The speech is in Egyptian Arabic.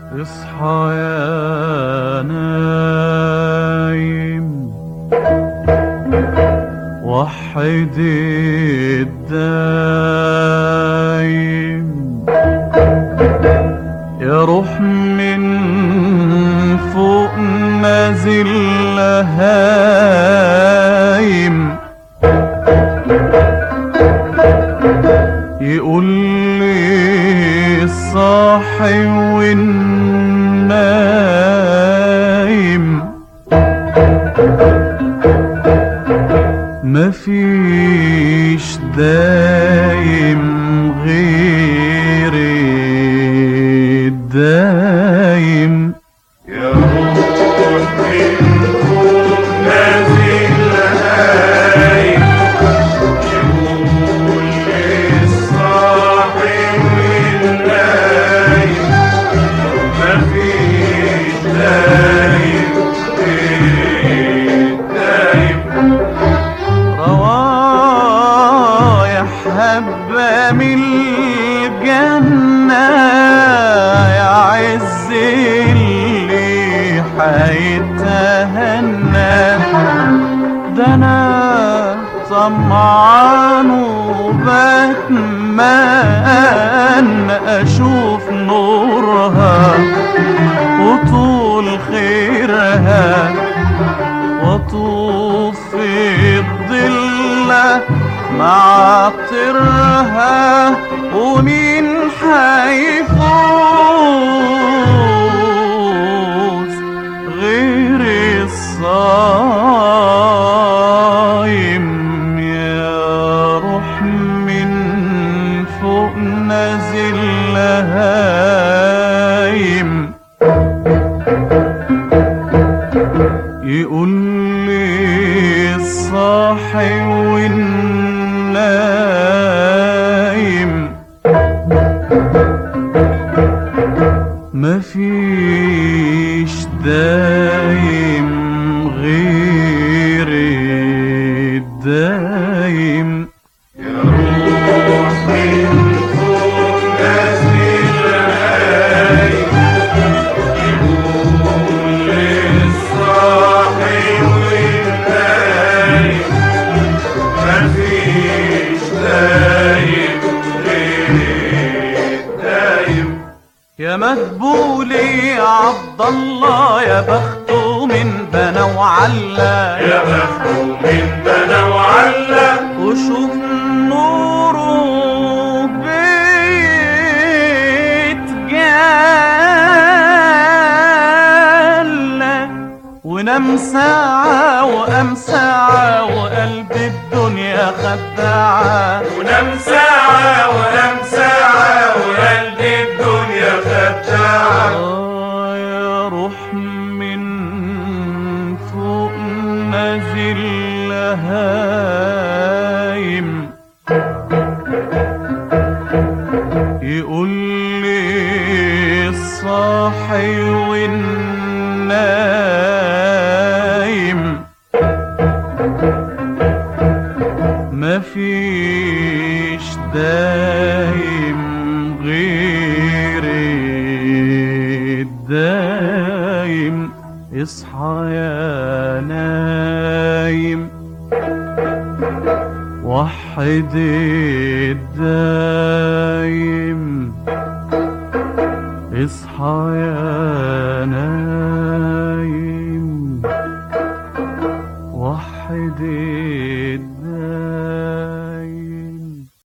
اصحى يا نايم وحد الدايم يا روح من فوق نازل هايم يقول لي الصاحي والنايم مفيش دايم غير الدايم يا روح من فوق نازل هايم يقول للصاحي والنايم مفيش دايم غير الدايم روايح هبة من الجنة يا عز اللي حيتهنى ده انا طمعان وبتمنى اشوف نورها وطول خيرها واطوف في الضلة مع طرها ومين حيفوز غير الصايم يا روح من فوق نازل هايم يقول لي الصاحي والنايم مفيش دايم غير الدايم يا روح من فوق نازل هايم يقول للصاحي والنايم مفيش دايم غير الدايم يا مدبولي يا عبد الله يا بخته من بنا وعلا يا بخته من بنا وعلا وشوف نوره بيت جالة ونام ساعة وقام ساعة وقلب الدنيا خداعة ونام ساعة ونام ساعة وقلب الدنيا خداعة آه يا روح من فوق نازل هايم يقول لي الصاحي والنايم مفيش دايم غير الدايم اصحى يا نايم وحد الدايم اصحى يا نايم وحد الدايم